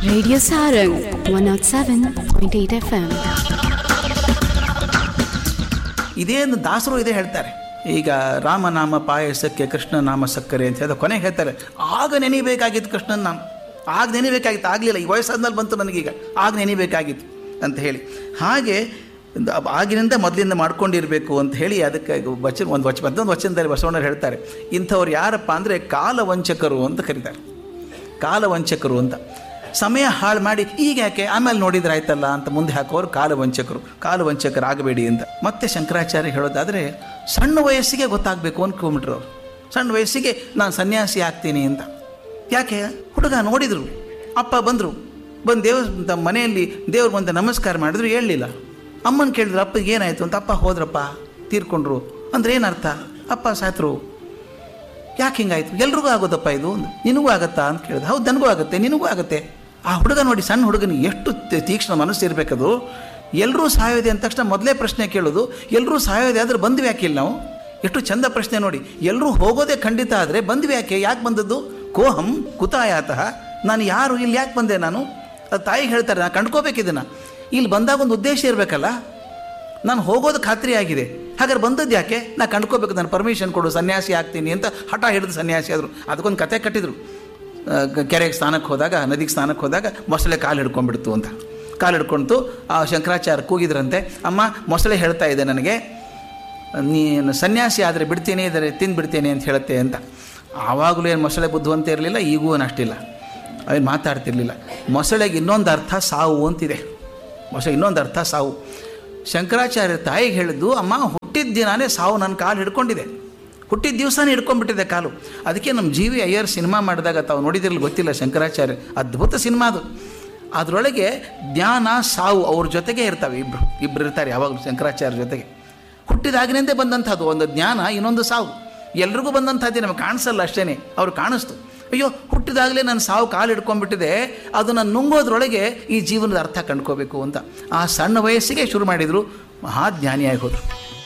Radio Sarang 107.8 FM. ಇದೇನು ದಾಸರು ಇದೇ ಹೇಳ್ತಾರೆ ಈಗ ರಾಮನಾಮ ಪಾಯಸಕ್ಕೆ ಕೃಷ್ಣ ನಾಮ ಸಕ್ಕರೆ ಅಂತ ಹೇಳಿದ ಕೊನೆಗೆ ಹೇಳ್ತಾರೆ ಆಗ ನೆನಿಬೇಕಾಗಿತ್ತು ಕೃಷ್ಣನ ನಾಮ ಆಗ ನೆನಿಬೇಕಾಗಿತ್ತು ಆಗಲಿಲ್ಲ ಈ ವಯಸ್ಸಾದ್ಮೇಲೆ ಬಂತು ನನಗೀಗ ಆಗ ನೆನಿಬೇಕಾಗಿತ್ತು ಅಂತ ಹೇಳಿ ಹಾಗೆ ಒಂದು ಅಬ್- ಆಗಿನಿಂದ ಮೊದಲಿಂದ ಮಾಡ್ಕೊಂಡಿರಬೇಕು ಅಂತ ಹೇಳಿ ಅದಕ್ಕೆ ವಚನ ಒಂದು ವಚ ಮತ್ತೊಂದು ವಚನದಲ್ಲಿ ಬಸವಣ್ಣರು ಹೇಳ್ತಾರೆ ಇಂಥವ್ರು ಯಾರಪ್ಪ ಅಂದರೆ ಕಾಲವಂಚಕರು ಅಂತ ಕರೀತಾರೆ ಕಾಲವಂಚಕರು ಅಂತ ಸಮಯ ಹಾಳು ಮಾಡಿ ಈಗ ಯಾಕೆ ಆಮೇಲೆ ನೋಡಿದ್ರೆ ಆಯ್ತಲ್ಲ ಅಂತ ಮುಂದೆ ಹಾಕೋರು ಕಾಲವಂಚಕರು ಕಾಲವಂಚಕರಾಗಬೇಡಿ ಅಂತ ಮತ್ತೆ ಶಂಕರಾಚಾರ್ಯ ಹೇಳೋದಾದರೆ ಸಣ್ಣ ವಯಸ್ಸಿಗೆ ಗೊತ್ತಾಗಬೇಕು ಅಂದ್ಕೊಂಬಿಟ್ರು ಅವರು ಸಣ್ಣ ವಯಸ್ಸಿಗೆ ನಾನು ಸನ್ಯಾಸಿ ಆಗ್ತೀನಿ ಅಂತ ಯಾಕೆ ಹುಡುಗ ನೋಡಿದರು ಅಪ್ಪ ಬಂದರು ಬಂದು ದೇವ ತಮ್ಮ ಮನೆಯಲ್ಲಿ ದೇವ್ರ ಬಂದು ನಮಸ್ಕಾರ ಮಾಡಿದ್ರು ಹೇಳಲಿಲ್ಲ ಅಮ್ಮನ ಕೇಳಿದ್ರು ಅಪ್ಪಗೆ ಏನಾಯಿತು ಅಂತ ಅಪ್ಪ ಹೋದ್ರಪ್ಪ ತೀರ್ಕೊಂಡ್ರು ಅಂದ್ರೆ ಏನರ್ಥ ಅಪ್ಪ ಸಾತ್ರು ಯಾಕೆ ಹಿಂಗಾಯ್ತು ಎಲ್ರಿಗೂ ಆಗೋದಪ್ಪ ಇದು ಒಂದು ನಿನಗೂ ಆಗತ್ತಾ ಅಂತ ಕೇಳಿದೆ ಹೌದು ನನಗೂ ಆಗುತ್ತೆ ನಿನಗೂ ಆಗುತ್ತೆ ಆ ಹುಡುಗ ನೋಡಿ ಸಣ್ಣ ಹುಡುಗನಿಗೆ ಎಷ್ಟು ತಿ- ತೀಕ್ಷ್ಣ ಮನಸ್ಸು ಇರಬೇಕದು ಎಲ್ಲರೂ ಸಾಯೋದೆ ಅಂದ ತಕ್ಷಣ ಮೊದಲೇ ಪ್ರಶ್ನೆ ಕೇಳೋದು ಎಲ್ಲರೂ ಸಾಯೋದೆ ಆದರೆ ಬಂದ್ವಿ ಯಾಕೆ ಇಲ್ಲಿ ನಾವು ಎಷ್ಟು ಚಂದ ಪ್ರಶ್ನೆ ನೋಡಿ ಎಲ್ಲರೂ ಹೋಗೋದೇ ಖಂಡಿತ ಆದರೆ ಬಂದ್ವಿ ಯಾಕೆ ಯಾಕೆ ಬಂದದ್ದು ಕೋಹಂ ಕುತಾಯಾತಃ ನಾನು ಯಾರು ಇಲ್ಲಿ ಯಾಕೆ ಬಂದೆ ನಾನು ಅದು ತಾಯಿಗೆ ಹೇಳ್ತಾರೆ ನಾನು ಕಂಡ್ಕೋಬೇಕು ಇದನ್ನು ಇಲ್ಲಿ ಬಂದಾಗ ಒಂದು ಉದ್ದೇಶ ಇರಬೇಕಲ್ಲ ನಾನು ಹೋಗೋದು ಖಾತ್ರಿ ಆಗಿದೆ ಹಾಗಾದ್ರೆ ಬಂದದ್ದು ಯಾಕೆ ನಾ ಕಂಡ್ಕೋಬೇಕು ನಾನು ಪರ್ಮಿಷನ್ ಕೊಡು ಸನ್ಯಾಸಿ ಆಗ್ತೀನಿ ಅಂತ ಹಠ ಹಿಡಿದು ಸನ್ಯಾಸಿ ಆದರು ಅದಕ್ಕೊಂದು ಕತೆ ಕಟ್ಟಿದ್ರು ಆ, ಗ- ಕೆರೆಗೆ ಸ್ನಾನಕ್ಕೆ ಹೋದಾಗ ನದಿಗೆ ಸ್ನಾನಕ್ಕೆ ಹೋದಾಗ ಮೊಸಳೆ ಕಾಲು ಹಿಡ್ಕೊಂಡ್ಬಿಡ್ತು ಅಂತ ಕಾಲು ಹಿಡ್ಕೊಂತು ಆ ಶಂಕರಾಚಾರ್ಯ ಕೂಗಿದ್ರಂತೆ ಅಮ್ಮ ಮೊಸಳೆ ಹೇಳ್ತಾ ಇದೆ ನನಗೆ ನೀನು ಸನ್ಯಾಸಿ ಆದರೆ ಬಿಡ್ತೀನಿ ಇದರೆ ತಿಂದುಬಿಡ್ತೀನಿ ಅಂತ ಹೇಳುತ್ತೆ ಅಂತ ಆವಾಗಲೂ ಏನು ಮೊಸಳೆ ಬುದ್ಧಿವಂತ ಇರಲಿಲ್ಲ ಈಗೂ ಏನು ಅಷ್ಟಿಲ್ಲ ಅವೇನು ಮಾತಾಡ್ತಿರ್ಲಿಲ್ಲ ಮೊಸಳೆಗೆ ಇನ್ನೊಂದು ಅರ್ಥ ಸಾವು ಅಂತಿದೆ ಮೊಸಳೆ ಇನ್ನೊಂದು ಅರ್ಥ ಸಾವು ಶಂಕರಾಚಾರ್ಯ ತಾಯಿಗೆ ಹೇಳಿದ್ದು ಅಮ್ಮ ಹುಟ್ಟಿದ ದಿನಾನೇ ಸಾವು ನನ್ನ ಕಾಲು ಹಿಡ್ಕೊಂಡಿದೆ ಹುಟ್ಟಿದ ದಿವಸನೇ ಹಿಡ್ಕೊಂಡ್ಬಿಟ್ಟಿದೆ ಕಾಲು ಅದಕ್ಕೆ ನಮ್ಮ ಜಿ ವಿ ಅಯ್ಯರ್ ಸಿನಿಮಾ ಮಾಡಿದಾಗ ತಾವು ನೋಡಿದಿರಲಿ ಗೊತ್ತಿಲ್ಲ ಶಂಕರಾಚಾರ್ಯ ಅದ್ಭುತ ಸಿನಿಮಾ ಅದು ಅದರೊಳಗೆ ಜ್ಞಾನ ಸಾವು ಅವ್ರ ಜೊತೆಗೆ ಇರ್ತವೆ ಇಬ್ಬರು ಇಬ್ಬರು ಇರ್ತಾರೆ ಯಾವಾಗಲೂ ಶಂಕರಾಚಾರ್ಯ ಜೊತೆಗೆ ಹುಟ್ಟಿದಾಗಿನಿಂದ ಬಂದಂಥದ್ದು ಒಂದು ಜ್ಞಾನ ಇನ್ನೊಂದು ಸಾವು ಎಲ್ರಿಗೂ ಬಂದಂಥದ್ದೇ ನಮಗೆ ಕಾಣಿಸಲ್ಲ ಅಷ್ಟೇ ಅವ್ರು ಕಾಣಿಸ್ತು ಅಯ್ಯೋ ಹುಟ್ಟಿದಾಗಲೇ ನನ್ನ ಸಾವು ಕಾಲು ಹಿಡ್ಕೊಂಡ್ಬಿಟ್ಟಿದೆ ಅದು ನಾನು ನುಂಗೋದ್ರೊಳಗೆ ಈ ಜೀವನದ ಅರ್ಥ ಕಂಡ್ಕೋಬೇಕು ಅಂತ ಆ ಸಣ್ಣ ವಯಸ್ಸಿಗೆ ಶುರು ಮಾಡಿದರು ಮಹಾಜ್ಞಾನಿಯಾಗಿ ಹೋದರು